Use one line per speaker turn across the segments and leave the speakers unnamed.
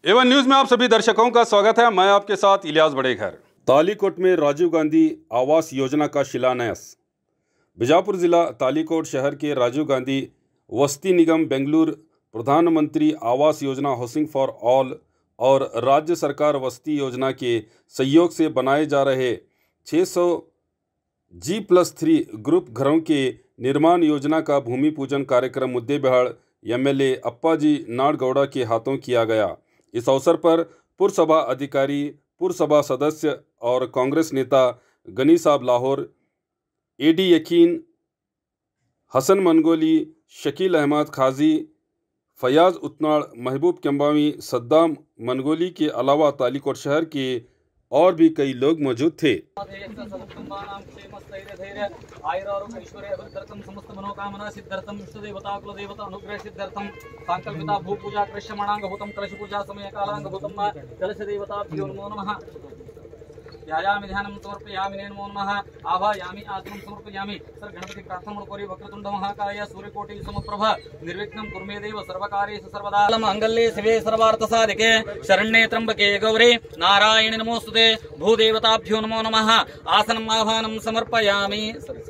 Avon news में आप सभी दर्शकों का स्वागत है मैं आपके साथ इलियास बड़ेघर तालीकोट में राजीव गांधी आवास योजना का शिलान्यास बीजापुर जिला तालीकोट शहर के राजीव गांधी वस्ती निगम बेंगलुरु प्रधानमंत्री आवास योजना हाउसिंग फॉर ऑल और राज्य सरकार वस्ती योजना के सहयोग से बनाए जा रहे 600 जी प्लस थ्री ग्रुप घरों के निर्माण योजना का भूमि पूजन कार्यक्रम मुद्देबिहाड़ एमएलए अप्पाजी नाडगौड़ा के हाथों किया गया इस अवसर पर पुरसभा अधिकारी पुरसभा सदस्य और कांग्रेस नेता गनी साहब लाहौर एडी यकीन हसन मनगोली शकील अहमद खाजी फयाज उतनाड़ महबूब केम्बावी सद्दाम मनगोली के अलावा तालीकोट शहर के और भी कई लोग मौजूद थे
సముకుటుంబానాం క్షేమస్థైర్యధైర్య ఆయురారోగ్య ఐశ్వర్య అభివృద్ధ్యర్థం సమస్త మనోకామనా సిద్ధ్యర్థం ఇష్టదేవతా కులదేవత అనుగ్రహ సిద్ధ్యర్థం సాంకల్పిత భూపూజా కృష్యమాణాంగభూతం కలశ పూజా సమయ కాలాంగభూతం కలశ దేవతాభ్యో నమో నమః ध्यायामि ध्यानं समर्पयामि नेन नमो नमः आभायामि आसनं समर्पयामि सर गणपति प्रार्थना कोरि वक्रतुण्ड महाकाय सूर्यकोटि समप्रभ निर्विघ्नं कुर्मे देव सर्वकार्येषु सर्वदा मङ्गल्ये शिवे सर्वार्थ साधिके शरण्ये त्र्यम्बके गौरी नारायणि नमोस्तुते भूदेवताभ्यो नमो नमः आसनम् आह्वानं समर्पयामि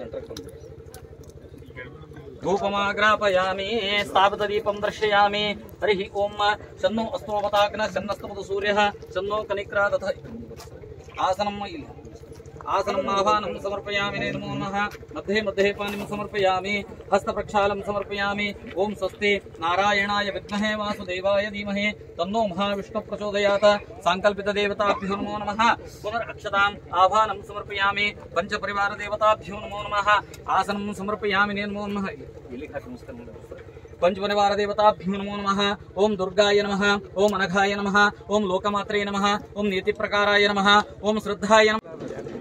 धूपमाग्रापयामि स्थापितदीपं दर्शयामि हरिः ओम् शन्नो अस्तोपताग्न शन्नस्तमतु सूर्यः शन्नो कनिक्रा तथा आसनम् इल् आसनम् आह्वानं समर्पयामि ने नमो नमः मध्ये मध्ये पानिं समर्पयामि हस्तप्रक्षालं समर्पयामि ॐ स्वस्ति नारायणाय विद्महे वासुदेवाय धीमहि तन्नो महाविष्णु प्रचोदयात् साङ्कल्पितदेवताभ्यो नमो नमः पुनरक्षताम् आह्वानं समर्पयामि पञ्चपरिवारदेवताभ्यो नमो नमः आसनं समर्पयामि ने नमो नमः ಇಲ್ಲಿ ಹಾಕಿ ನಮಸ್ಕಾರ ಮಾಡಿ. पंचपरिवार देवताभ्यो नमो नमः ओम दुर्गाय नमः ओम अनघाय नमः ओम लोकमात्रे नमः ओम नीतिप्रकाराय नमः ओम श्रद्धाय नमः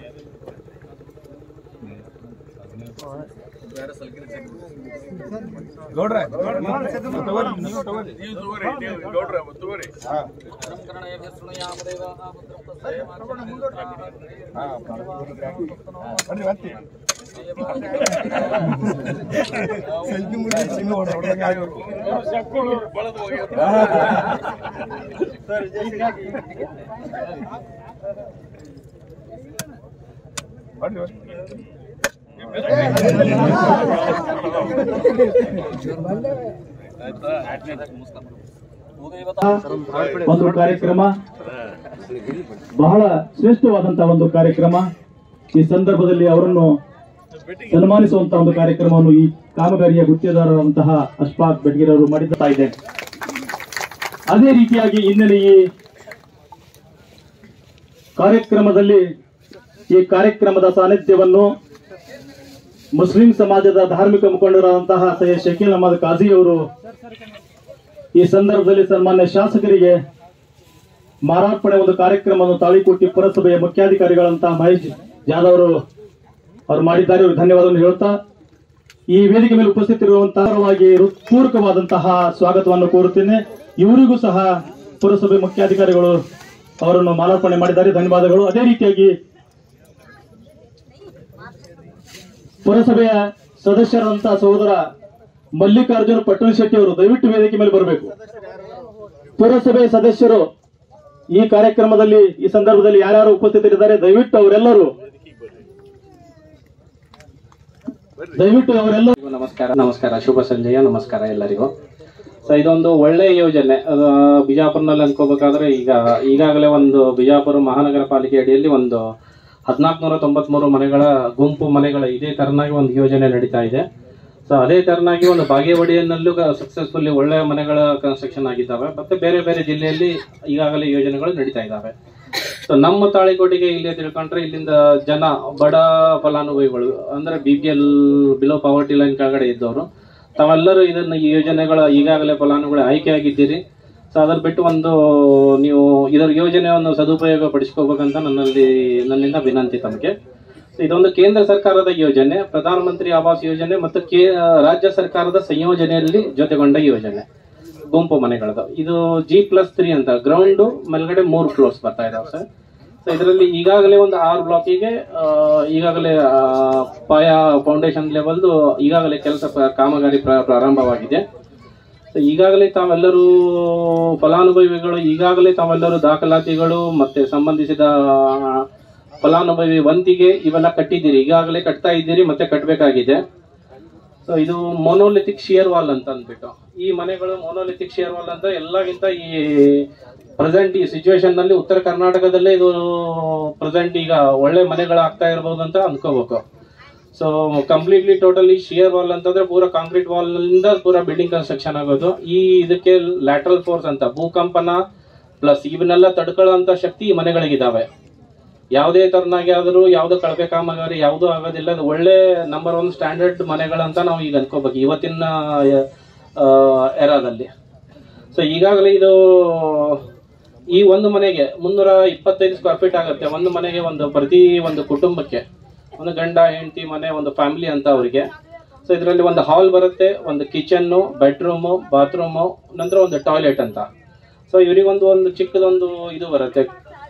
ಒಂದು ಕಾರ್ಯಕ್ರಮ ಬಹಳ ಶ್ರೇಷ್ಠವಾದಂತಹ ಒಂದು ಕಾರ್ಯಕ್ರಮ ಈ ಸಂದರ್ಭದಲ್ಲಿ ಅವರನ್ನು ಸನ್ಮಾನಿಸುವಂತಹ ಒಂದು ಕಾರ್ಯಕ್ರಮವನ್ನು ಈ ಕಾಮಗಾರಿಯ ಗುತ್ತಿಗೆದಾರರಂತಹ ಅಶ್ಫಾಕ್ ಬೆಡ್ಗಿರ್ ಅವರು ಮಾಡಿದ್ದ ಇದೆ ಅದೇ ರೀತಿಯಾಗಿ ಇನ್ನೇ ಈ ಕಾರ್ಯಕ್ರಮದಲ್ಲಿ ಈ ಕಾರ್ಯಕ್ರಮದ ಸಾನ್ನಿಧ್ಯವನ್ನು ಮುಸ್ಲಿಂ ಸಮಾಜದ ಧಾರ್ಮಿಕ ಮುಖಂಡರಾದಂತಹ ಸೈಯದ್ ಶಕೀಲ್ ಅಹಮದ್ ಕಾಜಿ ಅವರು ಈ ಸಂದರ್ಭದಲ್ಲಿ ಸನ್ಮಾನ್ಯ ಶಾಸಕರಿಗೆ ಮಾರಾರ್ಪಣೆ ಒಂದು ಕಾರ್ಯಕ್ರಮವನ್ನು ತಾಳಿಕೋಟಿ ಪುರಸಭೆಯ ಮುಖ್ಯಾಧಿಕಾರಿಗಳಂತಹ ಮಹೇಶ್ ಜಾಧವ್ ಅವರು ಅವರು ಮಾಡಿದ್ದಾರೆ ಅವ್ರಿಗೆ ಧನ್ಯವಾದವನ್ನು ಹೇಳ್ತಾ ಈ ವೇದಿಕೆ ಮೇಲೆ ಉಪಸ್ಥಿತರಿರುವಂತಹ ಹೃತ್ಪೂರ್ವಕವಾದಂತಹ ಸ್ವಾಗತವನ್ನು ಕೋರುತ್ತೇನೆ ಇವರಿಗೂ ಸಹ ಪುರಸಭೆ ಮುಖ್ಯಾಧಿಕಾರಿಗಳು ಅವರನ್ನು ಮಾಲಾರ್ಪಣೆ ಮಾಡಿದ್ದಾರೆ ಧನ್ಯವಾದಗಳು ಅದೇ ರೀತಿಯಾಗಿ ಪುರಸಭೆಯ ಸದಸ್ಯರಾದಂತಹ ಸಹೋದರ ಮಲ್ಲಿಕಾರ್ಜುನ ಪಟ್ಟಣ ಶೆಟ್ಟಿ ಅವರು ದಯವಿಟ್ಟು ವೇದಿಕೆ ಮೇಲೆ ಬರಬೇಕು ಪುರಸಭೆ ಸದಸ್ಯರು ಈ ಕಾರ್ಯಕ್ರಮದಲ್ಲಿ ಈ ಸಂದರ್ಭದಲ್ಲಿ ಯಾರ್ಯಾರು ಉಪಸ್ಥಿತರಿದ್ದಾರೆ ದಯವಿಟ್ಟು ಅವರೆಲ್ಲರೂ ದಯವಿಟ್ಟು ಅವರೆಲ್ಲರೂ
ಎಲ್ಲರಿಗೂ ನಮಸ್ಕಾರ ನಮಸ್ಕಾರ ಶುಭ ಸಂಜೆಯ ನಮಸ್ಕಾರ ಎಲ್ಲರಿಗೂ ಸೊ ಇದೊಂದು ಒಳ್ಳೆ ಯೋಜನೆ ಅದು ಬಿಜಾಪುರ್ನಲ್ಲಿ ಅನ್ಕೋಬೇಕಾದ್ರೆ ಈಗ ಈಗಾಗಲೇ ಒಂದು ಬಿಜಾಪುರ ಮಹಾನಗರ ಪಾಲಿಕೆ ಅಡಿಯಲ್ಲಿ ಒಂದು ಹದಿನಾಲ್ಕುನೂರ ತೊಂಬತ್ಮೂರು ಮನೆಗಳ ಗುಂಪು ಮನೆಗಳ ಇದೇ ತರನಾಗಿ ಒಂದು ಯೋಜನೆ ನಡೀತಾ ಇದೆ ಸೊ ಅದೇ ತರನಾಗಿ ಒಂದು ಬಾಗೇವಾಡಿಯನ್ನಲ್ಲೂ ಸಕ್ಸಸ್ಫುಲ್ಲಿ ಒಳ್ಳೆಯ ಮನೆಗಳ ಕನ್ಸ್ಟ್ರಕ್ಷನ್ ಆಗಿದ್ದಾವೆ ಮತ್ತೆ ಬೇರೆ ಬೇರೆ ಜಿಲ್ಲೆಯಲ್ಲಿ ಈಗಾಗಲೇ ಯೋಜನೆಗಳು ನಡೀತಾ ಇದ್ದಾವೆ ಸೊ ನಮ್ಮ ತಾಳಿಕೋಟೆಗೆ ಇಲ್ಲಿ ತಿಳ್ಕೊಂಡ್ರೆ ಇಲ್ಲಿಂದ ಜನ ಬಡ ಫಲಾನುಭವಿಗಳು ಅಂದ್ರೆ B P L below poverty line ಕೆಳಗಡೆ ಇದ್ದವರು ತಾವೆಲ್ಲರೂ ಇದನ್ನ ಈ ಯೋಜನೆಗಳ ಈಗಾಗಲೇ ಫಲಾನುಭವಿಗಳು ಆಯ್ಕೆ ಆಗಿದ್ದೀರಿ ಸೊ ಅದನ್ನ ಬಿಟ್ಟು ಒಂದು ನೀವು ಇದರ ಯೋಜನೆಯನ್ನು ಸದುಪಯೋಗ ಪಡಿಸ್ಕೋಬೇಕಂತ ನನ್ನಲ್ಲಿ ನನ್ನಿಂದ ವಿನಂತಿ ತಮಗೆ ಸೊ ಇದೊಂದು ಕೇಂದ್ರ ಸರ್ಕಾರದ ಯೋಜನೆ ಪ್ರಧಾನಮಂತ್ರಿ ಆವಾಸ್ ಯೋಜನೆ ಮತ್ತು ಕೇ ರಾಜ್ಯ ಸರ್ಕಾರದ ಸಂಯೋಜನೆಯಲ್ಲಿ ಜೊತೆಗೊಂಡ ಯೋಜನೆ ಗುಂಪು ಮನೆಗಳದು ಇದು ಜಿ ಪ್ಲಸ್ ತ್ರೀ ಅಂತ ಗ್ರೌಂಡ್ ಮೇಲ್ಗಡೆ ಮೂರು ಫ್ಲೋರ್ಸ್ ಬರ್ತಾ ಇದಾವೆ ಸರ್ ಸೊ ಇದರಲ್ಲಿ ಈಗಾಗಲೇ ಒಂದು ಆರು ಬ್ಲಾಕಿಗೆ ಈಗಾಗಲೇ ಆ, ಪಾಯ ಫೌಂಡೇಶನ್ ಲೆವೆಲ್ದು ಈಗಾಗಲೇ ಕೆಲಸ ಪ್ರ- ಕಾಮಗಾರಿ ಪ್ರ- ಪ್ರಾರಂಭವಾಗಿದೆ ಸೊ ಈಗಾಗಲೇ ತಾವೆಲ್ಲರೂ ಫಲಾನುಭವಿಗಳು ಈಗಾಗಲೇ ತಾವೆಲ್ಲರೂ ದಾಖಲಾತಿಗಳು ಮತ್ತೆ ಸಂಬಂಧಿಸಿದ ಫಲಾನುಭವಿ ವಂತಿಗೆ ಇವೆಲ್ಲ ಕಟ್ಟಿದ್ದೀರಿ ಈಗಾಗಲೇ ಕಟ್ತಾ ಇದ್ದೀರಿ ಮತ್ತೆ ಕಟ್ಟಬೇಕಾಗಿದೆ ಸೊ ಇದು ಮೊನೋಲಿಥಿಕ್ ಶಿಯರ್ ವಾಲ್ ಅಂತ ಅಂದ್ಬಿಟ್ಟು ಈ ಮನೆಗಳು ಮೊನೋಲಿಥಿಕ್ ಶಿಯರ್ ವಾಲ್ ಅಂತ ಎಲ್ಲಗಿಂತ ಈ ಪ್ರೆಸೆಂಟ್ ಈ ಸಿಚುವೇಶನ್ ನಲ್ಲಿ ಉತ್ತರ ಕರ್ನಾಟಕದಲ್ಲೇ ಇದು ಪ್ರೆಸೆಂಟ್ ಈಗ ಒಳ್ಳೆ ಮನೆಗಳು ಆಗ್ತಾ ಇರಬಹುದು ಅಂತ ಅನ್ಕೋಬೇಕು so completely totally shear wall ಅಂತಂದ್ರೆ ಪೂರ ಕಾಂಕ್ರೀಟ್ ವಾಲ್ ನಿಂದ ಪೂರ ಬಿಲ್ಡಿಂಗ್ ಕನ್ಸ್ಟ್ರಕ್ಷನ್ ಆಗೋದು ಈ ಇದಕ್ಕೆ ಲ್ಯಾಟ್ರಲ್ ಫೋರ್ಸ್ ಅಂತ ಭೂಕಂಪನ ಪ್ಲಸ್ ಇವನ್ನೆಲ್ಲ ತಡ್ಕೊಳ್ಳೋಂತ ಶಕ್ತಿ ಈ ಮನೆಗಳಿಗಿದಾವೆ ಯಾವುದೇ ತರನಾಗಿ ಆದರೂ ಯಾವ್ದು ಕಳಪೆ ಕಾಮಗಾರಿ ಯಾವುದೂ ಆಗೋದಿಲ್ಲ ಅದು ಒಳ್ಳೆ ನಂಬರ್ ಒನ್ ಸ್ಟ್ಯಾಂಡರ್ಡ್ ಮನೆಗಳಂತ ನಾವು ಈಗ ಅನ್ಕೋಬೇಕು ಇವತ್ತಿನ ಎರಾದಲ್ಲಿ ಸೊ ಈಗಾಗಲೇ ಇದು ಈ ಒಂದು ಮನೆಗೆ ಮುನ್ನೂರ ಇಪ್ಪತ್ತೈದು ಸ್ಕ್ವೇರ್ ಫೀಟ್ ಆಗುತ್ತೆ ಒಂದು ಮನೆಗೆ ಒಂದು ಪ್ರತಿ ಒಂದು ಕುಟುಂಬಕ್ಕೆ ಒಂದು ಗಂಡ ಹೆಂಡತಿ ಮನೆ ಒಂದು ಫ್ಯಾಮಿಲಿ ಅಂತ ಅವರಿಗೆ ಸೊ ಇದರಲ್ಲಿ ಒಂದು ಹಾಲ್ ಬರುತ್ತೆ ಒಂದು ಕಿಚನ್ನು ಬೆಡ್ರೂಮು ಬಾತ್ರೂಮು ನಂತರ ಒಂದು ಟಾಯ್ಲೆಟ್ ಅಂತ ಸೊ ಇವರಿಗೊಂದು ಒಂದು ಚಿಕ್ಕದೊಂದು ಇದು ಬರುತ್ತೆ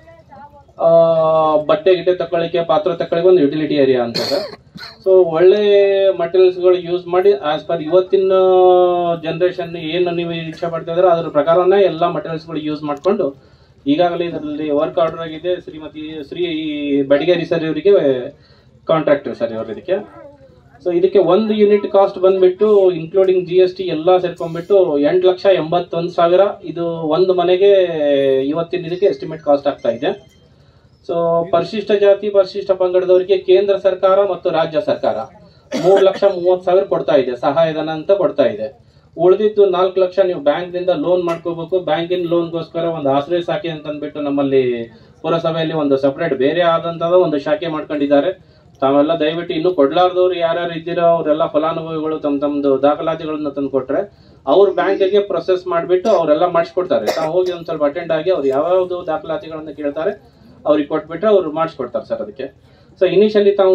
ಆ, ಬಟ್ಟೆ ಗಿಟ್ಟೆ ತಕೊಳ್ಳಿಕ್ಕೆ ಪಾತ್ರೆ ತಕೊಳ್ಳಿಕ್ಕೆ ಒಂದು ಯುಟಿಲಿಟಿ ಏರಿಯಾ ಅಂತಾರೆ ಸೊ ಒಳ್ಳೆ ಮಟೀರಿಯಲ್ಸ್ಗಳು ಯೂಸ್ ಮಾಡಿ ಆಸ್ ಪರ್ ಇವತ್ತಿನ ಜನರೇಷನ್ ಏನು ನೀವು ಇಚ್ಛೆ ಪಡ್ತಾ ಇದ್ರೆ ಅದ್ರ ಪ್ರಕಾರನೇ ಎಲ್ಲ ಮಟೀರಿಯಲ್ಸ್ಗಳು ಯೂಸ್ ಮಾಡಿಕೊಂಡು ಈಗಾಗಲೇ ಇದರಲ್ಲಿ ವರ್ಕ್ ಆರ್ಡರ್ ಆಗಿದೆ ಶ್ರೀಮತಿ ಶ್ರೀ ಬಡಿಗೇರಿ ಸರ್ ಇವರಿಗೆ ಕಾಂಟ್ರಾಕ್ಟರ್ ಸರ್ ಇವರು ಇದಕ್ಕೆ ಸೊ ಇದಕ್ಕೆ ಒಂದು ಯೂನಿಟ್ ಕಾಸ್ಟ್ ಬಂದ್ಬಿಟ್ಟು ಇನ್ಕ್ಲೂಡಿಂಗ್ ಜಿ ಎಸ್ ಟಿ ಎಲ್ಲ ಸೇರ್ಕೊಂಡ್ಬಿಟ್ಟು ಎಂಟು ಲಕ್ಷ ಎಂಬತ್ತೊಂದು ಸಾವಿರ ಇದು ಒಂದು ಮನೆಗೆ ಇವತ್ತಿನ ಇದಕ್ಕೆ ಎಸ್ಟಿಮೇಟ್ ಕಾಸ್ಟ್ ಆಗ್ತಾ ಇದೆ ಸೊ ಪರಿಶಿಷ್ಟ ಜಾತಿ ಪರಿಶಿಷ್ಟ ಪಂಗಡದವರಿಗೆ ಕೇಂದ್ರ ಸರ್ಕಾರ ಮತ್ತು ರಾಜ್ಯ ಸರ್ಕಾರ ಮೂರು ಲಕ್ಷ ಮೂವತ್ತು ಸಾವಿರ ಕೊಡ್ತಾ ಇದೆ ಸಹಾಯಧನ ಅಂತ ಕೊಡ್ತಾ ಇದೆ ಉಳಿದಿದ್ದು ನಾಲ್ಕು ಲಕ್ಷ ನೀವು ಬ್ಯಾಂಕ್ನಿಂದ ಲೋನ್ ಮಾಡ್ಕೋಬೇಕು ಬ್ಯಾಂಕಿನ ಲೋನ್ಗೋಸ್ಕರ ಒಂದು ಆಶ್ರಯ ಶಾಖೆ ಅಂತ ಅಂದ್ಬಿಟ್ಟು ನಮ್ಮಲ್ಲಿ ಪುರಸಭೆಯಲ್ಲಿ ಒಂದು ಸಪರೇಟ್ ಬೇರೆ ಆದಂತದ ಒಂದು ಶಾಖೆ ಮಾಡ್ಕೊಂಡಿದ್ದಾರೆ ತಾವೆಲ್ಲ ದಯವಿಟ್ಟು ಇನ್ನು ಕೊಡ್ಲಾರ್ದವ್ರು ಯಾರ್ಯಾರು ಇದ್ದೀರೋ ಅವರೆಲ್ಲ ಫಲಾನುಭವಿಗಳು ತಮ್ಮ ತಮ್ಮದು ದಾಖಲಾತಿಗಳನ್ನ ತಂದು ಕೊಟ್ರೆ ಅವ್ರ ಬ್ಯಾಂಕಿಗೆ ಪ್ರೊಸೆಸ್ ಮಾಡಿಬಿಟ್ಟು ಅವರೆಲ್ಲ ಮಾಡಿಸ್ಕೊಡ್ತಾರೆ ತಾವು ಹೋಗಿ ಒಂದ್ ಸ್ವಲ್ಪ ಅಟೆಂಡ್ ಆಗಿ ಅವ್ರು ಯಾವ್ಯಾವ್ದು ದಾಖಲಾತಿಗಳನ್ನ ಕೇಳ್ತಾರೆ ಅವ್ರಿಗೆ ಕೊಟ್ಬಿಟ್ರೆ ಅವ್ರು ಮಾಡಿಸ್ಕೊಡ್ತಾರೆ ಸರ್ ಅದಕ್ಕೆ ಸೊ ಇನಿಷಿಯಲಿ ತಾವು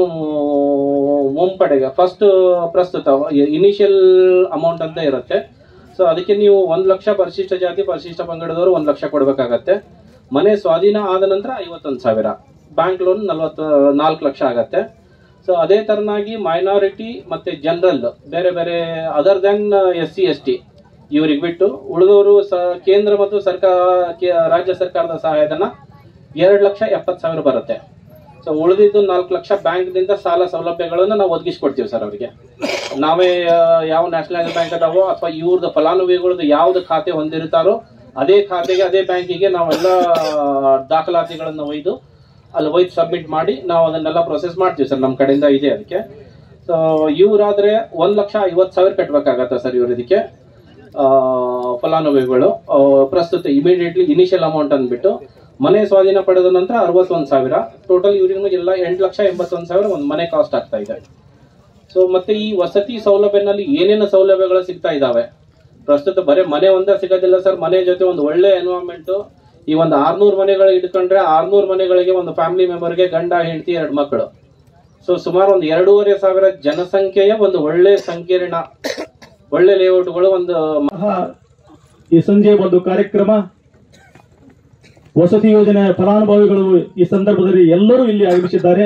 ಮುಂಪಡೆಗೆ ಫಸ್ಟ್ ಪ್ರಸ್ತುತ ಇನಿಷಿಯಲ್ ಅಮೌಂಟ್ ಅಂತ ಇರುತ್ತೆ ಸೊ ಅದಕ್ಕೆ ನೀವು ಒಂದು ಲಕ್ಷ ಪರಿಶಿಷ್ಟ ಜಾತಿ ಪರಿಶಿಷ್ಟ ಪಂಗಡದವರು ಒಂದು ಲಕ್ಷ ಕೊಡಬೇಕಾಗತ್ತೆ ಮನೆ ಸ್ವಾಧೀನ ಆದ ನಂತರ ಐವತ್ತೊಂದು ಸಾವಿರ ಬ್ಯಾಂಕ್ ಲೋನ್ ನಲ್ವತ್ತು ನಾಲ್ಕು ಲಕ್ಷ ಆಗತ್ತೆ ಸೊ ಅದೇ ತರನಾಗಿ ಮೈನಾರಿಟಿ ಮತ್ತೆ ಜನರಲ್ ಬೇರೆ ಬೇರೆ other then S C S T ಇವ್ರಿಗೆ ಬಿಟ್ಟು ಉಳಿದವರು ಸ ಕೇಂದ್ರ ಮತ್ತು ಸರ್ಕಾರ ಕೇ- ರಾಜ್ಯ ಸರ್ಕಾರದ ಸಹಾಯಧನ ಎರಡು ಲಕ್ಷ ಎಪ್ಪತ್ತು ಸಾವಿರ ಬರುತ್ತೆ ಸೊ ಉಳಿದಿದ್ದು ನಾಲ್ಕು ಲಕ್ಷ ಬ್ಯಾಂಕ್ನಿಂದ ಸಾಲ ಸೌಲಭ್ಯಗಳನ್ನು ನಾವು ಒದಗಿಸ್ಕೊಡ್ತೀವಿ ಸರ್ ಅವರಿಗೆ ನಾವೇ ಆ, ಯಾವ ನ್ಯಾಷನಲ್ ಬ್ಯಾಂಕ್ ಅದಾವೋ ಅಥವಾ ಇವ್ರದ್ದು ಫಲಾನುಭವಿಗಳದ್ದು ಯಾವ್ದು ಖಾತೆ ಹೊಂದಿರ್ತಾರೋ ಅದೇ ಖಾತೆಗೆ ಅದೇ ಬ್ಯಾಂಕಿಗೆ ನಾವೆಲ್ಲ ದಾಖಲಾತಿಗಳನ್ನು ಒಯ್ದು ಅಲ್ಲಿ ಒಯ್ದು ಸಬ್ಮಿಟ್ ಮಾಡಿ ನಾವು ಅದನ್ನೆಲ್ಲ ಪ್ರೊಸೆಸ್ ಮಾಡ್ತೀವಿ ಸರ್ ನಮ್ಮ ಕಡೆಯಿಂದ ಇದೆ ಅದಕ್ಕೆ ಸೊ ಇವರಾದ್ರೆ ಒಂದ್ ಲಕ್ಷ ಐವತ್ತು ಸಾವಿರ ಕಟ್ಬೇಕಾಗತ್ತೆ ಸರ್ ಇವ್ರ ಇದಕ್ಕೆ ಆ, ಫಲಾನುಭವಿಗಳು ಆ, ಪ್ರಸ್ತುತ ಇಮಿಡಿಯೇಟ್ಲಿ ಇನಿಷಿಯಲ್ ಅಮೌಂಟ್ ಅಂದ್ಬಿಟ್ಟು ಮನೆ ಸ್ವಾಧೀನ ಪಡೆದ ನಂತರ ಅರವತ್ತೊಂದು ಸಾವಿರ ಟೋಟಲ್ ಇವ್ರಿಗೂ ಎಲ್ಲ ಎಂಟು ಲಕ್ಷ ಎಂಬತ್ತೊಂದು ಸಾವಿರ ಒಂದು ಮನೆ ಕಾಸ್ಟ್ ಆಗ್ತಾ ಇದೆ ಸೊ ಮತ್ತೆ ಈ ವಸತಿ ಸೌಲಭ್ಯನಲ್ಲಿ ಏನೇನು ಸೌಲಭ್ಯಗಳು ಸಿಗ್ತಾ ಇದಾವೆ ಪ್ರಸ್ತುತ ಬರೀ ಮನೆ ಒಂದೇ ಸಿಗೋದಿಲ್ಲ ಸರ್ ಮನೆ ಜೊತೆ ಒಂದು ಒಳ್ಳೆ ಎನ್ವೈರನ್ಮೆಂಟ್ ಈ ಒಂದು ಆರ್ನೂರು ಮನೆಗಳು ಇಟ್ಕೊಂಡ್ರೆ ಆರ್ನೂರು ಮನೆಗಳಿಗೆ ಒಂದು ಫ್ಯಾಮಿಲಿ ಮೆಂಬರ್ಗೆ ಗಂಡ ಹೆಂಡತಿ ಎರಡು ಮಕ್ಕಳು ಸೊ ಸುಮಾರು ಒಂದು ಎರಡೂವರೆ ಸಾವಿರ ಜನಸಂಖ್ಯೆಯ ಒಂದು ಒಳ್ಳೆ ಸಂಕೀರ್ಣ ಒಳ್ಳೆ ಲೇಔಟ್ಗಳು ಒಂದು
ಆಹಾ, ಈ ಸಂಜೆ ಒಂದು ಕಾರ್ಯಕ್ರಮ ವಸತಿ ಯೋಜನೆ ಫಲಾನುಭವಿಗಳು ಈ ಸಂದರ್ಭದಲ್ಲಿ ಎಲ್ಲರೂ ಇಲ್ಲಿ ಆಗಮಿಸಿದ್ದಾರೆ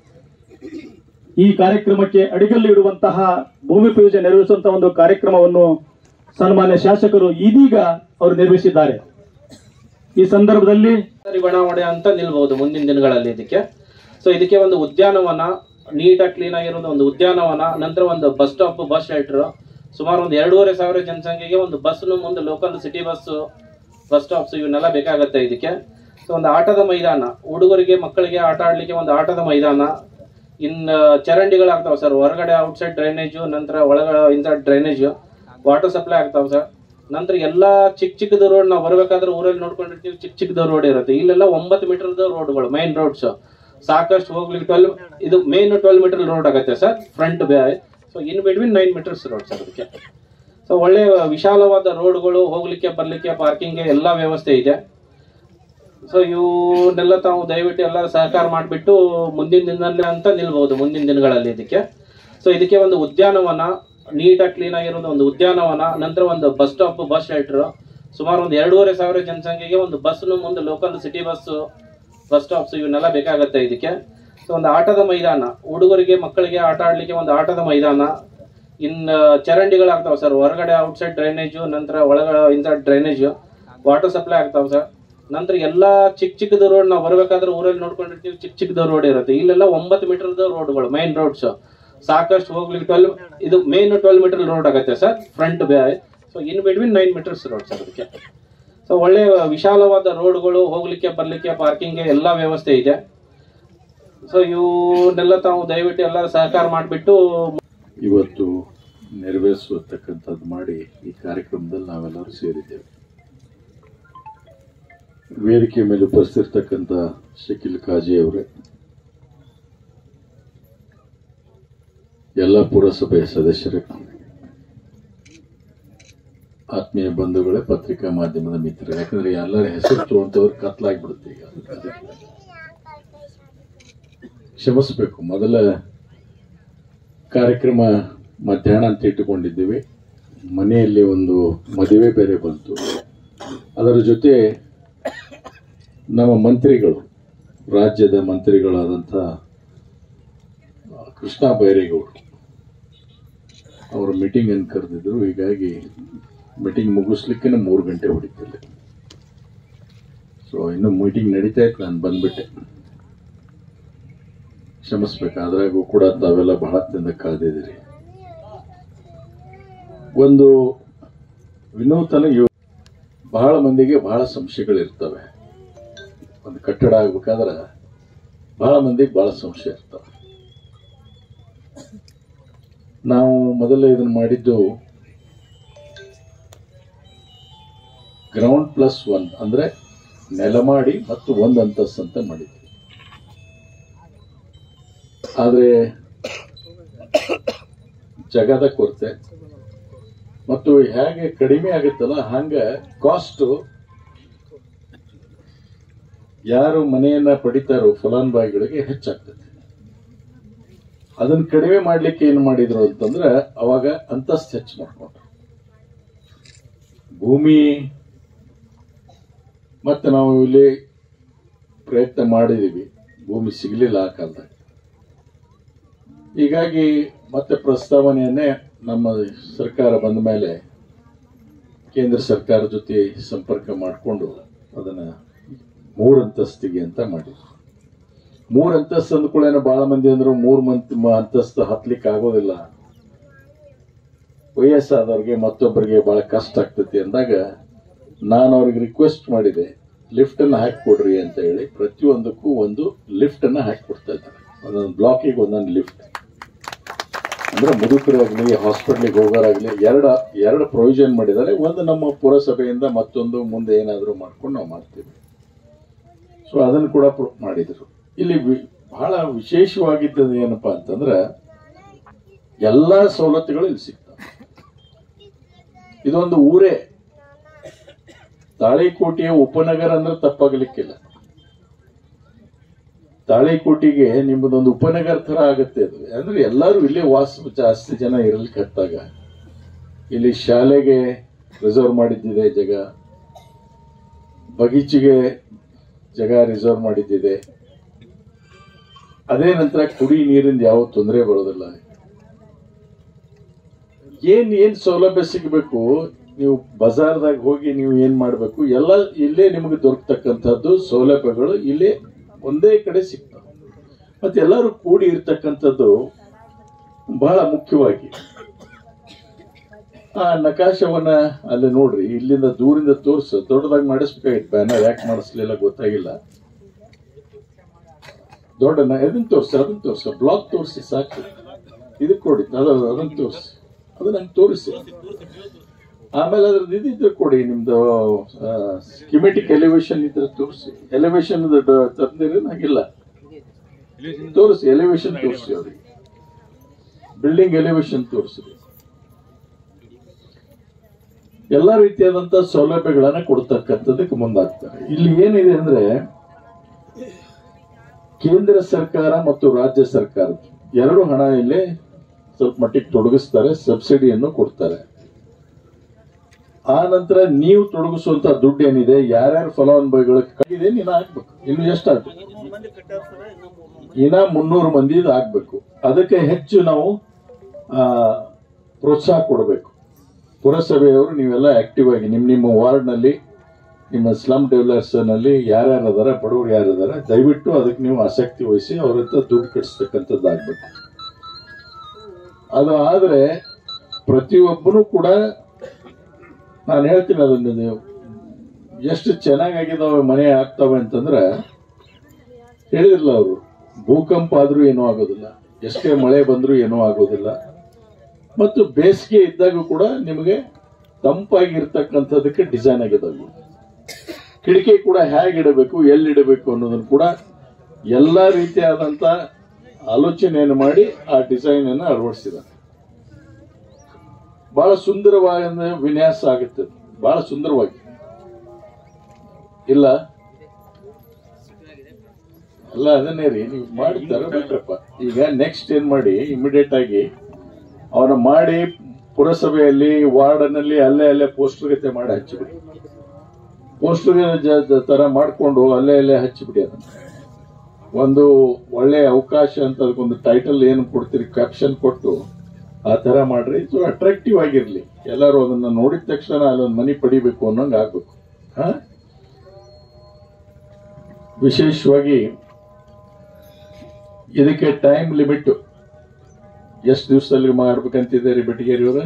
ಈ ಕಾರ್ಯಕ್ರಮಕ್ಕೆ ಅಡಿಗಲ್ಲು ಇಡುವಂತಹ ಭೂಮಿ ಪೂಜೆ ನೆರವೇರಿಸುವಂತಹ ಒಂದು ಕಾರ್ಯಕ್ರಮವನ್ನು ಸನ್ಮಾನ್ಯ ಶಾಸಕರು ಇದೀಗ ಅವರು ನಿರ್ವಹಿಸಿದ್ದಾರೆ ಈ ಸಂದರ್ಭದಲ್ಲಿ
ಸರಿ ಬಣಾವಣೆ ಅಂತ ನಿಲ್ಬಹುದು ಮುಂದಿನ ದಿನಗಳಲ್ಲಿ ಇದಕ್ಕೆ ಸೊ ಇದಕ್ಕೆ ಒಂದು ಉದ್ಯಾನವನ ನೀಟಾಗಿ ಕ್ಲೀನ್ ಆಗಿರೋದು ಒಂದು ಉದ್ಯಾನವನ ನಂತರ ಒಂದು ಬಸ್ ಸ್ಟಾಪ್ ಬಸ್ ಶೆಲ್ಟರ್ ಸುಮಾರು ಒಂದು ಎರಡೂವರೆ ಸಾವಿರ ಜನಸಂಖ್ಯೆಗೆ ಒಂದು ಬಸ್ ಮುಂದೆ local city bus bus stops ಇವನ್ನೆಲ್ಲ ಬೇಕಾಗತ್ತೆ ಇದಕ್ಕೆ ಸೊ ಒಂದು ಆಟದ ಮೈದಾನ ಹುಡುಗರಿಗೆ ಮಕ್ಕಳಿಗೆ ಆಟ ಆಡ್ಲಿಕ್ಕೆ ಒಂದು ಆಟದ ಮೈದಾನ ಇನ್ನು ಚರಂಡಿಗಳಾಗ್ತಾವೆ ಸರ್ ಹೊರಗಡೆ ಔಟ್ಸೈಡ್ ಡ್ರೈನೇಜು ನಂತರ ಒಳಗಡೆ ಇನ್ಸೈಡ್ ಡ್ರೈನೇಜು ವಾಟರ್ ಸಪ್ಲೈ ಆಗ್ತಾವೆ ಸರ್ ನಂತರ ಎಲ್ಲಾ ಚಿಕ್ಕ ಚಿಕ್ಕದ ರೋಡ್ ನಾವು ಬರ್ಬೇಕಾದ್ರೆ ಊರಲ್ಲಿ ನೋಡ್ಕೊಂಡಿರ್ತೀವಿ ಚಿಕ್ಕ ಚಿಕ್ಕದ ರೋಡ್ ಇರುತ್ತೆ ಇಲ್ಲೆಲ್ಲ ಒಂಬತ್ತು ಮೀಟರ್ದ ರೋಡ್ಗಳು ಮೈನ್ ರೋಡ್ಸ್ ಸಾಕಷ್ಟು ಹೋಗ್ಲಿಕ್ಕೆ ಟ್ವೆಲ್ ಇದು ಮೇನ್ ಟ್ವೆಲ್ ಮೀಟರ್ ರೋಡ್ ಆಗುತ್ತೆ sir front so in between nine meters road sir ಅದಕ್ಕೆ ಸೊ ಒಳ್ಳೆ ವಿಶಾಲವಾದ ರೋಡ್ಗಳು ಹೋಗ್ಲಿಕ್ಕೆ ಬರ್ಲಿಕ್ಕೆ ಪಾರ್ಕಿಂಗ್ ಎಲ್ಲ ವ್ಯವಸ್ಥೆ ಇದೆ ಸೊ ಇವನ್ನೆಲ್ಲ ತಾವು ದಯವಿಟ್ಟು ಎಲ್ಲ ಸಹಕಾರ ಮಾಡಿಬಿಟ್ಟು ಮುಂದಿನ ದಿನದಲ್ಲಿ ಅಂತ ನಿಲ್ಬಹುದು ಮುಂದಿನ ದಿನಗಳಲ್ಲಿ ಇದಕ್ಕೆ ಸೊ ಇದಕ್ಕೆ ಒಂದು ಉದ್ಯಾನವನ ನೀಟಾಗಿ ಕ್ಲೀನ್ ಆಗಿರೋದು ಒಂದು ಉದ್ಯಾನವನ ನಂತರ ಒಂದು ಬಸ್ ಸ್ಟಾಪ್ ಬಸ್ ಶೆಲ್ಟರ್ ಸುಮಾರು ಒಂದು ಎರಡೂವರೆ ಸಾವಿರ ಜನಸಂಖ್ಯೆಗೆ ಒಂದು ಬಸ್ ಮುಂದೆ local city bus bus stops ಇವನ್ನೆಲ್ಲ ಬೇಕಾಗತ್ತೆ ಇದಕ್ಕೆ ಸೊ ಒಂದು ಆಟದ ಮೈದಾನ ಹುಡುಗರಿಗೆ ಮಕ್ಕಳಿಗೆ ಆಟ ಆಡ್ಲಿಕ್ಕೆ ಒಂದು ಆಟದ ಮೈದಾನ ಇನ್ ಚರಂಡಿಗಳಾಗ್ತಾವ ಸರ್ ಹೊರಗಡೆ ಔಟ್ಸೈಡ್ ಡ್ರೈನೇಜು ನಂತರ ಒಳಗಡೆ ಇನ್ಸೈಡ್ ಡ್ರೈನೇಜು ವಾಟರ್ ಸಪ್ಲೈ ಆಗ್ತಾವ ಸರ್ ನಂತರ ಎಲ್ಲಾ ಚಿಕ್ಕ ಚಿಕ್ಕದ ರೋಡ್ ನಾವು ಬರ್ಬೇಕಾದ್ರೆ ಊರಲ್ಲಿ ನೋಡ್ಕೊಂಡಿರ್ತೀವಿ ಚಿಕ್ಕ ಚಿಕ್ಕದ ರೋಡ್ ಇರುತ್ತೆ ಇಲ್ಲೆಲ್ಲ ಒಂಬತ್ತು ಮೀಟರ್ದ ರೋಡ್ಗಳು ಮೈನ್ ರೋಡ್ಸ್ ಸಾಕಷ್ಟು ಹೋಗ್ಲಿಕ್ಕೆ ಟ್ವೆಲ್ ಇದು ಮೇನ್ ಟ್ವೆಲ್ ಮೀಟರ್ ರೋಡ್ ಆಗುತ್ತೆ sir front so in between nine meters road sir ಅದಕ್ಕೆ ಸೊ ಒಳ್ಳೆ ವಿಶಾಲವಾದ ರೋಡ್ಗಳು ಹೋಗ್ಲಿಕ್ಕೆ ಬರ್ಲಿಕ್ಕೆ ಪಾರ್ಕಿಂಗ್ ಎಲ್ಲ ವ್ಯವಸ್ಥೆ ಇದೆ ಸೊ ಇವನ್ನೆಲ್ಲ ತಾವು ದಯವಿಟ್ಟು ಎಲ್ಲ ಸಹಕಾರ ಮಾಡಿಬಿಟ್ಟು
ಇವತ್ತು ನೆರವೇರಿಸತಕ್ಕಂಥದ್ದು ಮಾಡಿ ಈ ಕಾರ್ಯಕ್ರಮದಲ್ಲಿ ನಾವೆಲ್ಲರೂ ಸೇರಿದ್ದೇವೆ ವೇದಿಕೆ ಮೇಲೆ ಉಪಸ್ಥಿರ್ತಕ್ಕಂಥ ಶಕೀಲ್ ಕಾಜಿ ಅವರೇ ಎಲ್ಲ ಪುರಸಭೆಯ ಸದಸ್ಯರೇ ಆತ್ಮೀಯ ಬಂಧುಗಳೇ ಪತ್ರಿಕಾ ಮಾಧ್ಯಮದ ಮಿತ್ರರೇ ಯಾಕಂದ್ರೆ ಎಲ್ಲರ ಹೆಸರು ತಗೊಂತವ್ರು ಕತ್ಲಾಗ್ಬಿಡುತ್ತೆ ಈಗ ಅದಕ್ಕೆ ಕ್ಷಮಿಸಬೇಕು ಮೊದಲ ಕಾರ್ಯಕ್ರಮ ಮಧ್ಯಾಹ್ನ ಅಂತ ಇಟ್ಟುಕೊಂಡಿದ್ದೀವಿ ಮನೆಯಲ್ಲಿ ಒಂದು ಮದುವೆ ಬೇರೆ ಬಂತು ಅದರ ಜೊತೆ ನಮ್ಮ ಮಂತ್ರಿಗಳು ರಾಜ್ಯದ ಮಂತ್ರಿಗಳಾದಂಥ ಕೃಷ್ಣ ಬೈರೇಗೌಡರು ಅವರ ಮೀಟಿಂಗ್ ಅನ್ನು ಕರೆದಿದ್ರು ಹೀಗಾಗಿ ಮೀಟಿಂಗ್ ಮುಗಿಸ್ಲಿಕ್ಕೆ ಮೂರು ಗಂಟೆ ಹೊಡಿತಿಲ್ಲ ಸೊ ಇನ್ನು ಮೀಟಿಂಗ್ ನಡೀತಾ ಇತ್ತು ನಾನು ಬಂದ್ಬಿಟ್ಟೆ ಕ್ಷಮಿಸ್ಬೇಕು ಅದ್ರಾಗೂ ಕೂಡ ತಾವೆಲ್ಲ ಬಹಳ ತಿಂದ ಕಾದಿದ್ದೀರಿ ಒಂದು ವಿನೂತನ ಯೋ ಬಹಳ ಮಂದಿಗೆ ಬಹಳ ಸಂಶಯಗಳಿರ್ತವೆ ಒಂದು ಕಟ್ಟಡ ಆಗ್ಬೇಕಾದ್ರೆ ಬಹಳ ಮಂದಿಗೆ ಬಹಳ ಸಂಶಯ ಇರ್ತವೆ ನಾವು ಮೊದಲ ಇದನ್ನ ಮಾಡಿದ್ದು ಗ್ರೌಂಡ್ ಪ್ಲಸ್ ಒನ್ ಅಂದ್ರೆ ನೆಲಮಾಡಿ ಮತ್ತು ಒಂದು ಅಂತಸ್ತು ಅಂತ ಮಾಡಿದ್ವಿ ಆದರೆ ಜಗದ ಕೊರತೆ ಮತ್ತು ಹೇಗೆ ಕಡಿಮೆ ಆಗುತ್ತಲ್ಲ ಹಂಗ ಕಾಸ್ಟ್ ಯಾರು ಮನೆಯನ್ನ ಪಡಿತಾರೋ ಫಲಾನುಭವಿಗಳಿಗೆ ಹೆಚ್ಚಾಗ್ತದೆ ಅದನ್ನ ಕಡಿಮೆ ಮಾಡ್ಲಿಕ್ಕೆ ಏನ್ ಮಾಡಿದ್ರು ಅಂತಂದ್ರೆ ಅವಾಗ ಅಂತಸ್ತು ಹೆಚ್ಚು ಮಾಡ್ಕೊಂಡ್ರು ಭೂಮಿ ಮತ್ತೆ ನಾವು ಇಲ್ಲಿ ಪ್ರಯತ್ನ ಮಾಡಿದೀವಿ ಭೂಮಿ ಸಿಗ್ಲಿಲ್ಲ ಆ ಕಾಲದಾಗ ಹೀಗಾಗಿ ಮತ್ತೆ ಪ್ರಸ್ತಾವನೆಯನ್ನೇ ನಮ್ಮ ಸರ್ಕಾರ ಬಂದ ಮೇಲೆ ಕೇಂದ್ರ ಸರ್ಕಾರ ಜೊತೆ ಸಂಪರ್ಕ ಮಾಡಿಕೊಂಡು ಅದನ್ನ ಮೂರು ಅಂತಸ್ತಿಗೆ ಅಂತ ಮಾಡಿದ್ರು ಮೂರು ಅಂತಸ್ತು ಅಂದ್ಕೊಳ್ಳೇನೋ ಬಹಳ ಮಂದಿ ಅಂದ್ರು ಮೂರು ಮಂತ್ ಅಂತಸ್ತು ಹತ್ಲಿಕ್ಕೆ ಆಗೋದಿಲ್ಲ ವಯಸ್ಸಾದವ್ರಿಗೆ ಮತ್ತೊಬ್ಬರಿಗೆ ಬಹಳ ಕಷ್ಟ ಆಗ್ತೈತಿ ಅಂದಾಗ ನಾನು ಅವ್ರಿಗೆ ರಿಕ್ವೆಸ್ಟ್ ಮಾಡಿದೆ ಲಿಫ್ಟ್ ಅನ್ನ ಹಾಕಿಕೊಡ್ರಿ ಅಂತ ಹೇಳಿ ಪ್ರತಿಯೊಂದಕ್ಕೂ ಒಂದು ಲಿಫ್ಟ್ ಅನ್ನ ಹಾಕಿಕೊಡ್ತಾ ಇದ್ದಾರೆ ಒಂದೊಂದು ಬ್ಲಾಕಿಗೆ ಒಂದೊಂದು ಲಿಫ್ಟ್ ಅಂದ್ರೆ ಮುದುಕರಾಗ್ಲಿ ಹಾಸ್ಪಿಟ್ಲಿಗೆ ಹೋಗೋರಾಗ್ಲಿ ಎರಡು ಎರಡು ಪ್ರೊವಿಷನ್ ಮಾಡಿದ್ದಾರೆ ಒಂದು ನಮ್ಮ ಪುರಸಭೆಯಿಂದ ಮತ್ತೊಂದು ಮುಂದೆ ಏನಾದರೂ ಮಾಡ್ಕೊಂಡು ನಾವು ಮಾಡ್ತೀವಿ ಸೊ ಅದನ್ನು ಕೂಡ ಪ್ರ- ಮಾಡಿದ್ರು ಇಲ್ಲಿ ವಿ- ಬಹಳ ವಿಶೇಷವಾಗಿದ್ದದ್ದು ಏನಪ್ಪಾ ಅಂತಂದ್ರೆ ಎಲ್ಲಾ ಸವಲತ್ತುಗಳು ಇಲ್ಲಿ ಸಿಗ್ತವೆ ಇದೊಂದು ಊರೇ ತಾಳಿಕೋಟೆಯ ಉಪನಗರ ಅಂದ್ರೆ ತಪ್ಪಾಗಲಿಕ್ಕಿಲ್ಲ ತಾಳಿಕೋಟಿಗೆ ನಿಮ್ಮದೊಂದು ಉಪನಗರ ತರ ಆಗುತ್ತೆ ಅದು ಅಂದ್ರೆ ಎಲ್ಲರೂ ಇಲ್ಲೇ ವಾಸ ಜಾಸ್ತಿ ಜನ ಇರಲಿಕ್ಕೆ ಹತ್ತಾಗ ಇಲ್ಲಿ ಶಾಲೆಗೆ ರಿಸರ್ವ್ ಮಾಡಿದ್ದಿದೆ ಜಾಗ ಬಗೀಚಿಗೆ ಜಾಗ ರಿಸರ್ವ್ ಮಾಡಿದ್ದಿದೆ ಅದೇ ನಂತರ ಕುಡಿ ನೀರಿಂದ ಯಾವ ತೊಂದರೆ ಬರೋದಿಲ್ಲ ಏನ್ ಏನ್ ಸೌಲಭ್ಯ ಸಿಗಬೇಕು ನೀವು ಬಜಾರ್ದಾಗ ಹೋಗಿ ನೀವು ಏನ್ ಮಾಡ್ಬೇಕು ಎಲ್ಲ ಇಲ್ಲೇ ನಿಮಗೆ ದೊರಕತಕ್ಕಂಥದ್ದು ಸೌಲಭ್ಯಗಳು ಇಲ್ಲೇ ಒಂದೇ ಕಡೆ ಸಿಗ್ತವೆ ಮತ್ತೆ ಎಲ್ಲರೂ ಕೂಡಿ ಇರ್ತಕ್ಕಂಥದ್ದು ಬಹಳ ಮುಖ್ಯವಾಗಿ ಆ ನಕಾಶವನ್ನ ಅಲ್ಲಿ ನೋಡ್ರಿ ಇಲ್ಲಿಂದ ದೂರಿಂದ ತೋರ್ಸು ದೊಡ್ಡದಾಗಿ ಮಾಡಿಸ್ಬೇಕಾಗಿತ್ತು ಬ್ಯಾನರ್ ಯಾಕೆ ಮಾಡಿಸ್ಲಿಲ್ಲ ಗೊತ್ತಾಗಿಲ್ಲ ದೊಡ್ಡ ನ- ಅದನ್ನ ತೋರ್ಸಿ ಅದನ್ನ ತೋರ್ಸಿ ಬ್ಲಾಕ್ ತೋರಿಸಿ ಸಾಕು ಇದಕ್ಕೆ ಕೊಡಿ ಅದ ಅದನ್ನ ತೋರಿಸಿ ಅದು ನಂಗೆ ತೋರಿಸಿ ಆಮೇಲೆ ಅದ್ರದ್ದು ಇದಿದ್ರೆ ಕೊಡಿ ನಿಮ್ದು ಸ್ಕಿಮೆಟಿಕ್ ಎಲಿವೇಶನ್ ಇದ್ರೆ ತೋರಿಸಿ ಎಲಿವೇಶನ್ ತಂದಿರಿ ನಂಗಿಲ್ಲ ತೋರಿಸಿ ಎಲಿವೇಶನ್ ತೋರಿಸಿ ಅವ್ರಿಗೆ ಬಿಲ್ಡಿಂಗ್ ಎಲಿವೇಶನ್ ತೋರಿಸಿ ಎಲ್ಲಾ ರೀತಿಯಾದಂತ ಸೌಲಭ್ಯಗಳನ್ನ ಕೊಡ್ತಕ್ಕಂಥದಕ್ಕೆ ಮುಂದಾಗ್ತಾರೆ ಇಲ್ಲಿ ಏನಿದೆ ಅಂದ್ರೆ ಕೇಂದ್ರ ಸರ್ಕಾರ ಮತ್ತು ರಾಜ್ಯ ಸರ್ಕಾರ ಎರಡು ಹಣ ಇಲ್ಲಿ ಸ್ವಲ್ಪ ಮಟ್ಟಿಗೆ ತೊಡಗಿಸ್ತಾರೆ ಸಬ್ಸಿಡಿಯನ್ನು ಕೊಡ್ತಾರೆ ಆ ನಂತರ ನೀವು ತೊಡಗಿಸುವಂತ ದುಡ್ಡು ಏನಿದೆ ಯಾರ್ಯಾರ ಫಲಾನುಭವಿಗಳ ಕೈಗಿದೆ ನೀನು ಹಾಕ್ಬೇಕು ಇನ್ನು ಎಷ್ಟಾಗ್ಬೇಕು ಇನ್ನ ಮುನ್ನೂರು ಮಂದಿ ಆಗ್ಬೇಕು ಅದಕ್ಕೆ ಹೆಚ್ಚು ನಾವು ಆ, ಪ್ರೋತ್ಸಾಹ ಕೊಡಬೇಕು ಪುರಸಭೆಯವರು ನೀವೆಲ್ಲ ಆಕ್ಟಿವ್ ಆಗಿ ನಿಮ್ಮ ನಿಮ್ಮ ವಾರ್ಡ್ನಲ್ಲಿ ನಿಮ್ಮ ಸ್ಲಮ್ ಡೆವಲಪ್ಸ್ನಲ್ಲಿ ಯಾರ್ಯಾರು ಅದಾರ ಬಡವರು ಯಾರು ಅದಾರ ದಯವಿಟ್ಟು ಅದಕ್ಕೆ ನೀವು ಆಸಕ್ತಿ ವಹಿಸಿ ಅವ್ರ ಹತ್ರ ದುಡ್ಡು ಕಟ್ಟಿಸ್ತಕ್ಕಂಥದ್ದಾಗಬೇಕು ಅದು ಆದರೆ ಪ್ರತಿಯೊಬ್ಬನು ಕೂಡ ನಾನು ಹೇಳ್ತೀನಿ ಅದನ್ನು ನೀವು ಎಷ್ಟು ಚೆನ್ನಾಗಿದಾವೆ ಮನೆ ಆಗ್ತವೆ ಅಂತಂದ್ರೆ ಹೇಳಿದ್ರಲ್ಲ ಅವರು ಭೂಕಂಪ ಆದ್ರೂ ಏನೂ ಆಗೋದಿಲ್ಲ ಎಷ್ಟೇ ಮಳೆ ಬಂದ್ರೂ ಏನೂ ಆಗೋದಿಲ್ಲ ಮತ್ತು ಬೇಸಿಗೆ ಇದ್ದಾಗ ಕೂಡ ನಿಮಗೆ ತಂಪಾಗಿರ್ತಕ್ಕಂಥದಕ್ಕೆ ಡಿಸೈನ್ ಆಗಿದಾವೆ ಕಿಟಕಿ ಕೂಡ ಹೇಗೆ ಇಡಬೇಕು ಎಲ್ಲಿ ಇಡಬೇಕು ಅನ್ನೋದನ್ನು ಕೂಡ ಎಲ್ಲ ರೀತಿಯಾದಂಥ ಆಲೋಚನೆಯನ್ನು ಮಾಡಿ ಆ ಡಿಸೈನ್ ಅನ್ನು ಅಳವಡಿಸಿದ್ದಾರೆ ಬಹಳ ಸುಂದರವಾದ ವಿನ್ಯಾಸ ಆಗುತ್ತೆ ಬಹಳ ಸುಂದರವಾಗಿ ಇಲ್ಲ ಅಲ್ಲ ಅದನ್ನೇ ರೀ ನೀವು ಮಾಡಿ ತರಬೇಕಪ್ಪ ಈಗ ನೆಕ್ಸ್ಟ್ ಏನ್ ಮಾಡಿ ಇಮಿಡಿಯೇಟ್ ಆಗಿ ಅವನ ಮಾಡಿ ಪುರಸಭೆಯಲ್ಲಿ ವಾರ್ಡನಲ್ಲಿ ಅಲ್ಲೇ ಅಲ್ಲೇ ಪೋಸ್ಟರ್ ಗತೆ ಮಾಡಿ ಹಚ್ಚಿಬಿಡಿ ಪೋಸ್ಟರ್ ತರ ಮಾಡಿಕೊಂಡು ಅಲ್ಲೇ ಅಲ್ಲೇ ಹಚ್ಚಿಬಿಡಿ ಅದನ್ನ ಒಂದು ಒಳ್ಳೆ ಅವಕಾಶ ಅಂತ ಅದಕ್ಕೊಂದು ಟೈಟಲ್ ಏನು ಕೊಡ್ತೀರಿ ಕ್ಯಾಪ್ಷನ್ ಕೊಟ್ಟು ಆ ತರ ಮಾಡ್ರಿ ಸೊ ಅಟ್ರಾಕ್ಟಿವ್ ಆಗಿರ್ಲಿ ಎಲ್ಲರೂ ಅದನ್ನ ನೋಡಿದ ತಕ್ಷಣ ಅಲ್ಲೊಂದು ಮನಿ ಪಡಿಬೇಕು ಅನ್ನೋಂಗ್ ಆಗ್ಬೇಕು ಹಾ ವಿಶೇಷವಾಗಿ ಇದಕ್ಕೆ ಟೈಮ್ ಲಿಮಿಟ್ ಎಷ್ಟು ದಿವಸದಲ್ಲಿ ಮಾಡ್ಬೇಕಂತಿದ್ದಾರೆ ಬೆಟಗೇರಿ ಅವರ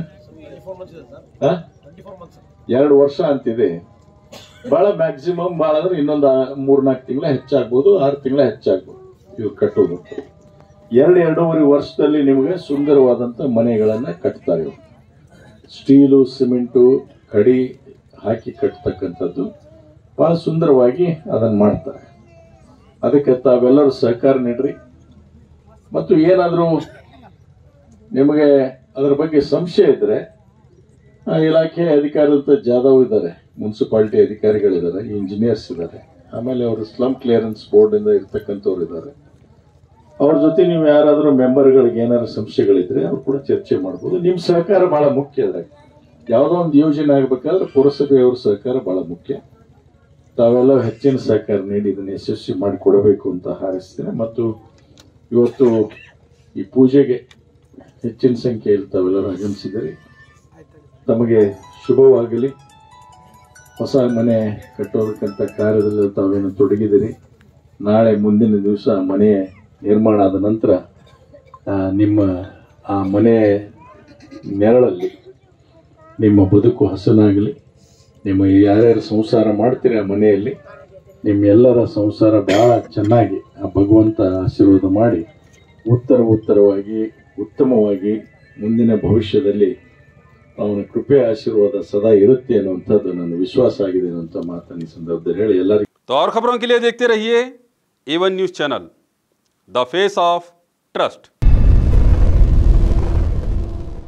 ಎರಡು ವರ್ಷ ಅಂತಿದೆ ಬಹಳ ಮ್ಯಾಕ್ಸಿಮಮ್ ಬಹಳ ಅಂದ್ರೆ ಇನ್ನೊಂದು ಮೂರ್ನಾಲ್ಕು ತಿಂಗಳ ಹೆಚ್ಚಾಗ್ಬೋದು ಆರು ತಿಂಗಳ ಹೆಚ್ಚಾಗ್ಬೋದು ಇವ್ರು ಕಟ್ಟೋದು ಎರಡು ಎರಡೂವರೆ ವರ್ಷದಲ್ಲಿ ನಿಮಗೆ ಸುಂದರವಾದಂತ ಮನೆಗಳನ್ನ ಕಟ್ತಾರೆ ಇವ್ರು ಸ್ಟೀಲು ಸಿಮೆಂಟು ಕಡಿ ಹಾಕಿ ಕಟ್ತಕ್ಕಂಥದ್ದು ಬಹಳ ಸುಂದರವಾಗಿ ಅದನ್ನ ಮಾಡ್ತಾರೆ ಅದಕ್ಕೆ ತಾವೆಲ್ಲರೂ ಸಹಕಾರ ನೀಡ್ರಿ ಮತ್ತು ಏನಾದರೂ ನಿಮಗೆ ಅದರ ಬಗ್ಗೆ ಸಂಶಯ ಇದ್ರೆ ಆ ಇಲಾಖೆ ಅಧಿಕಾರಿಗಳಂತ ಜಾದವ್ ಇದ್ದಾರೆ ಮುನ್ಸಿಪಾಲಿಟಿ ಅಧಿಕಾರಿಗಳಿದ್ದಾರೆ ಇಂಜಿನಿಯರ್ಸ್ ಇದ್ದಾರೆ ಆಮೇಲೆ ಅವರು ಸ್ಲಮ್ ಕ್ಲಿಯರೆನ್ಸ್ ಬೋರ್ಡ್ ಇಂದ ಇರ್ತಕ್ಕಂಥವ್ರು ಇದ್ದಾರೆ ಅವ್ರ ಜೊತೆ ನೀವು ಯಾರಾದರೂ ಮೆಂಬರ್ಗಳಿಗೆ ಏನಾದ್ರು ಸಂಶಯಗಳಿದ್ರೆ ಅವ್ರು ಕೂಡ ಚರ್ಚೆ ಮಾಡ್ಬೋದು ನಿಮ್ಮ ಸಹಕಾರ ಬಹಳ ಮುಖ್ಯ ಅದ್ರಾಗ ಯಾವುದೋ ಒಂದು ಯೋಜನೆ ಆಗ್ಬೇಕಾದ್ರೆ ಪುರಸಭೆಯವ್ರ ಸಹಕಾರ ಬಹಳ ಮುಖ್ಯ ತಾವೆಲ್ಲ ಹೆಚ್ಚಿನ ಸಹಕಾರ ನೀಡಿ ಇದನ್ನು ಯಶಸ್ವಿ ಮಾಡಿಕೊಡಬೇಕು ಅಂತ ಹಾರೈಸ್ತೇನೆ ಮತ್ತು ಇವತ್ತು ಈ ಪೂಜೆಗೆ ಹೆಚ್ಚಿನ ಸಂಖ್ಯೆಯಲ್ಲಿ ತಾವೆಲ್ಲರೂ ಆಗಮಿಸಿದರೆ ತಮಗೆ ಶುಭವಾಗಲಿ ಹೊಸ ಮನೆ ಕಟ್ಟೋದಕ್ಕಂತ ಕಾರ್ಯದಲ್ಲಿ ತಾವೇನು ತೊಡಗಿದಿರಿ ನಾಳೆ ಮುಂದಿನ ದಿವಸ ಮನೆ ನಿರ್ಮಾಣ ಆದ ನಂತರ ಆ, ನಿಮ್ಮ ಆ ಮನೆ ನೆರಳಲ್ಲಿ ನಿಮ್ಮ ಬದುಕು ಹಸನಾಗಲಿ ನಿಮ್ಮ ಯಾರ್ಯಾರು ಸಂಸಾರ ಮಾಡ್ತೀರಿ ಆ ಮನೆಯಲ್ಲಿ ನಿಮ್ಮೆಲ್ಲರ ಸಂಸಾರ ಬಹಳ ಚೆನ್ನಾಗಿ ಆ ಭಗವಂತ ಆಶೀರ್ವಾದ ಮಾಡಿ ಉತ್ತರ ಉತ್ತರವಾಗಿ ಉತ್ತಮವಾಗಿ ಮುಂದಿನ ಭವಿಷ್ಯದಲ್ಲಿ ಅವನ ಕೃಪೆ ಆಶೀರ್ವಾದ ಸದಾ ಇರುತ್ತೆ ಅನ್ನುವಂಥದ್ದು ನನ್ನ ವಿಶ್ವಾಸ ಆಗಿದೆ ಅನ್ನುವಂಥ ಮಾತನ್ನು ಈ ಸಂದರ್ಭದಲ್ಲಿ ಹೇಳಿ ಎಲ್ಲರಿಗೂ
तो और खबरों के लिए देखते रहिए Avon news channel the face of trust